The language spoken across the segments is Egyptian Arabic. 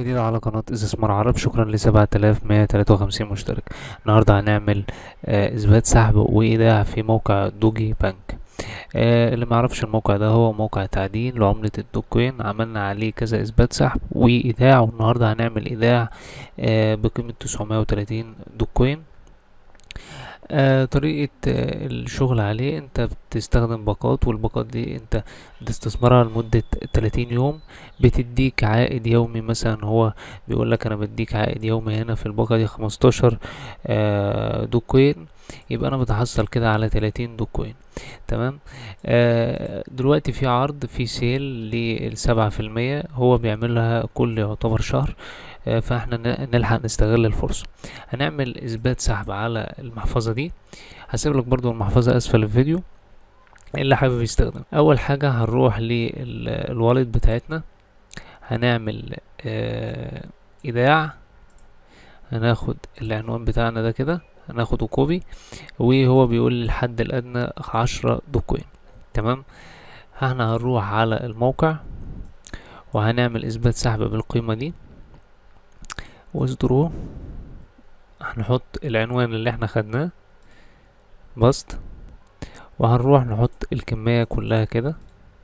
جديد على قناة استثمار عرب شكرا لسبعة آلاف مية تلاتة وخمسين مشترك النهاردة هنعمل آه، إثبات سحب وإيداع في موقع دوجي بنك آه، اللي معرفش الموقع ده هو موقع تعدين لعملة الدوكوين عملنا عليه كذا إثبات سحب وإيداع والنهاردة هنعمل إيداع آه، بقيمة تسعمية وتلاتين دوكوين آه طريقة آه الشغل عليه انت بتستخدم باقات والباقات دي انت بتستثمرها لمدة تلاتين يوم بتديك عائد يومي مثلا هو بيقول لك انا بديك عائد يومي هنا في الباقة دي خمستاشر آه دوكوين يبقى انا بتحصل كده على تلاتين دوكوين تمام آه دلوقتي في عرض في سيل للسبعة في المية هو بيعملها كل يعتبر شهر آه فاحنا ن- نلحق نستغل الفرصة هنعمل اثبات سحب على المحفظة دي هسيب لك برضو المحفظة اسفل الفيديو اللي حابب يستخدم اول حاجة هنروح للوالد بتاعتنا هنعمل آه ايداع هناخد العنوان بتاعنا ده كده هناخده كوبي وهو بيقول لي الحد الادنى عشرة دوكوين تمام احنا هنروح على الموقع وهنعمل اثبات سحب بالقيمة دي واصدروه هنحط العنوان اللي احنا خدناه بسط وهنروح نحط الكمية كلها كده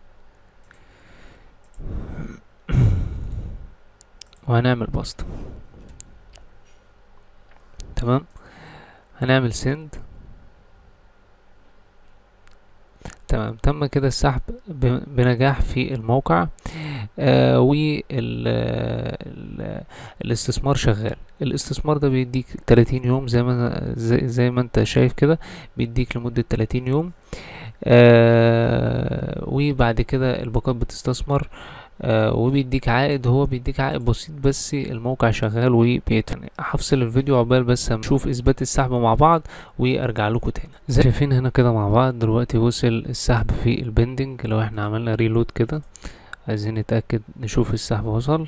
وهنعمل بسط تمام هنعمل سند تمام تم كده السحب ب- بنجاح في الموقع آه والاستثمار شغال الاستثمار ده بيديك 30 يوم زي ما زي, زي ما انت شايف كده بيديك لمدة 30 يوم آه وبعد كده الباقات بتستثمر آه وبيديك عائد هو بيديك عائد بسيط بس الموقع شغال وبيدفع هفصل الفيديو عقبال بس نشوف اثبات السحب مع بعض وارجع لكم تاني زي شايفين هنا كده مع بعض دلوقتي وصل السحب في البندنج لو احنا عملنا ريلود كده عايزين نتأكد نشوف السحب وصل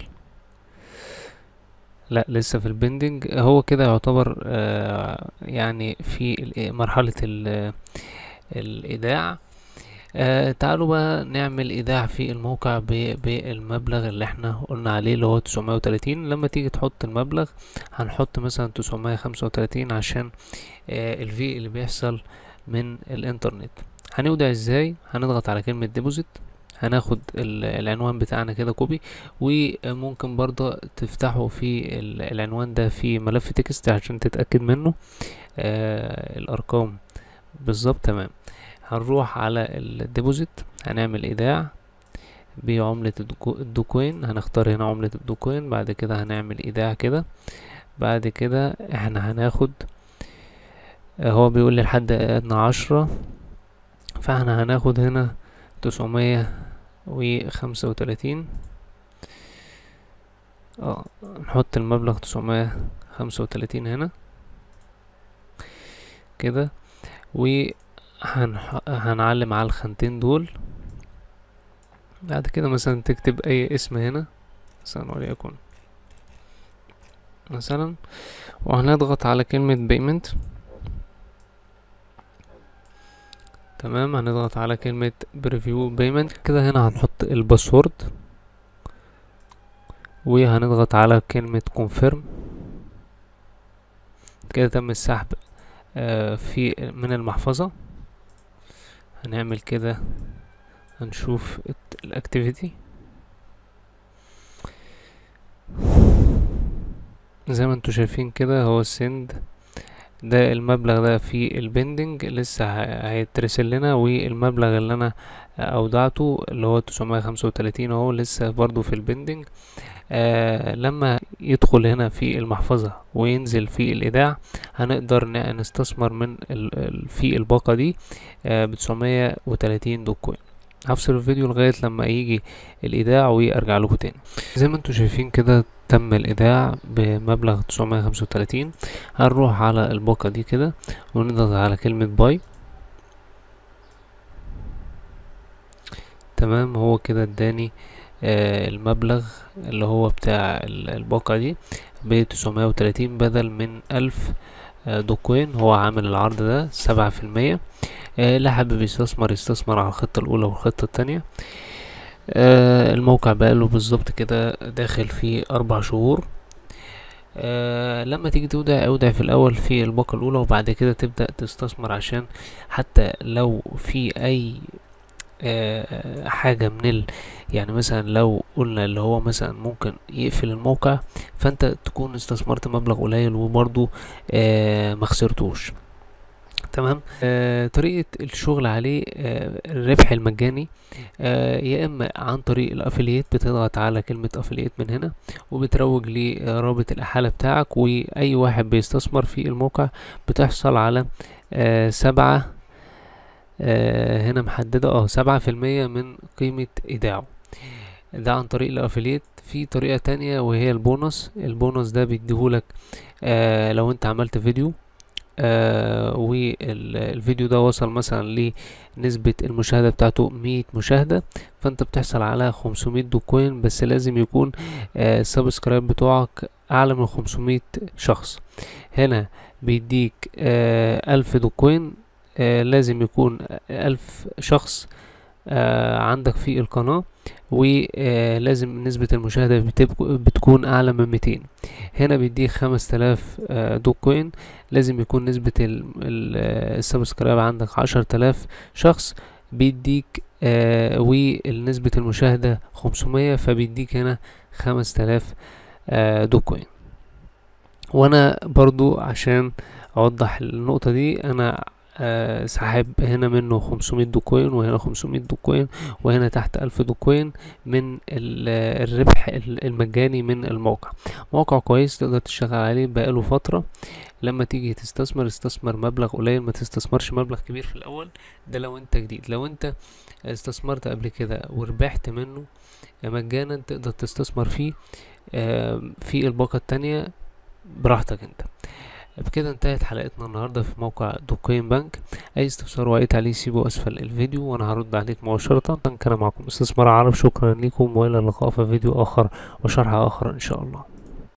لا لسه في البندنج هو كده يعتبر آه يعني في ال- مرحلة ال- الإيداع آه تعالوا بقى نعمل إيداع في الموقع ب- بالمبلغ اللي احنا قلنا عليه اللي هو تسعمية وتلاتين لما تيجي تحط المبلغ هنحط مثلا تسعمية خمسة وتلاتين عشان آه الفي اللي بيحصل من الانترنت هنودع ازاي هنضغط على كلمة ديبوزيت هناخد ال- العنوان بتاعنا كده كوبي وممكن برضه تفتحه في ال- العنوان ده في ملف تكست عشان تتأكد منه آه الأرقام بالظبط تمام هنروح على الديبوزيت هنعمل ايداع بعملة الدوكو- الدوكوين هنختار هنا عملة الدوكوين بعد كده هنعمل ايداع كده بعد كده احنا هناخد آه، هو بيقول لي لحد ادنى عشرة فاحنا هناخد هنا تسعمية وخمسة وتلاتين اه نحط المبلغ تسعمية خمسة وتلاتين هنا كده وهنعلم على الخانتين دول بعد كده مثلا تكتب اي اسم هنا مثلا وليكن مثلا وهنضغط على كلمة بيمنت تمام هنضغط على كلمة بريفيو بيمنت كده هنا هنحط الباسورد وهنضغط على كلمة كونفيرم كده تم السحب آه، في من المحفظة هنعمل كده هنشوف الاكتيفيتي زي ما انتوا شايفين كده هو السند ده المبلغ ده في البندنج لسه ه- هيترسل لنا والمبلغ اللي انا اودعته اللي هو تسعمية خمسة وتلاتين اهو لسه برضو في البندنج آه لما يدخل هنا في المحفظة وينزل في الإيداع هنقدر ن- نستثمر من ال ال في الباقة دي آه بتسعمية وتلاتين دوكوين هفصل الفيديو لغاية لما يجي الإيداع وأرجع لكم تاني زي ما انتوا شايفين كده تم الإيداع بمبلغ تسعمية خمسة وتلاتين هنروح على الباقة دي كده ونضغط على كلمة باي تمام هو كده اداني آه المبلغ اللي هو بتاع ال- الباقة دي بتسعمية وتلاتين بدل من ألف آه، دوكوين هو عامل العرض ده سبعة في المية اللي حابب يستثمر يستثمر على الخطة الأولى والخطة التانية آه الموقع بقاله بالظبط كده داخل في اربع شهور آه لما تيجي تودع اودع في الاول في الباقة الاولى وبعد كده تبدأ تستثمر عشان حتى لو في اي آه حاجة من ال يعني مثلا لو قلنا اللي هو مثلا ممكن يقفل الموقع فانت تكون استثمرت مبلغ قليل وبرضو آه مخسرتوش تمام آه طريقة الشغل عليه آه الربح المجاني آه يا اما عن طريق الافiliate بتضغط على كلمة افiliate من هنا وبتروج لرابط الاحالة بتاعك واي واحد بيستثمر في الموقع بتحصل على آه سبعة آه هنا محددة اه سبعة في المية من قيمة ايداعه ده عن طريق الافiliate في طريقة تانية وهي البونص البونص ده بيديهولك آه لو انت عملت فيديو آه والفيديو ده وصل مثلا لنسبة المشاهدة بتاعته مية مشاهدة فانت بتحصل على خمسمية دوكوين بس لازم يكون آه السبسكرايب بتوعك اعلى من خمسمية شخص هنا بيديك آه الف دوكوين آه لازم يكون الف شخص آه عندك في القناة ولازم نسبة المشاهدة بتكون أعلى من ميتين هنا بيديك خمس تلاف دوكوين لازم يكون نسبة السبسكرايب عندك عشر تلاف شخص بيديك آه ونسبة المشاهدة خمسمية فبيديك هنا خمس تلاف آه دوكوين وانا برضو عشان اوضح النقطة دي انا آه سحب هنا منه خمسمية دوكوين وهنا خمسمية دوكوين وهنا تحت ألف دوكوين من الربح المجاني من الموقع موقع كويس تقدر تشتغل عليه بقاله فترة لما تيجي تستثمر استثمر مبلغ قليل ما تستثمرش مبلغ كبير في الأول ده لو انت جديد لو انت استثمرت قبل كده وربحت منه مجانا تقدر تستثمر فيه آه في الباقة التانية براحتك انت بكده انتهت حلقتنا النهاردة في موقع دوكين بنك اي استفسار واي تعليق سيبه اسفل الفيديو وانا هرد عليك مباشرة كان معكم استثمار عرب شكرا لكم والى اللقاء في فيديو اخر وشرح اخر ان شاء الله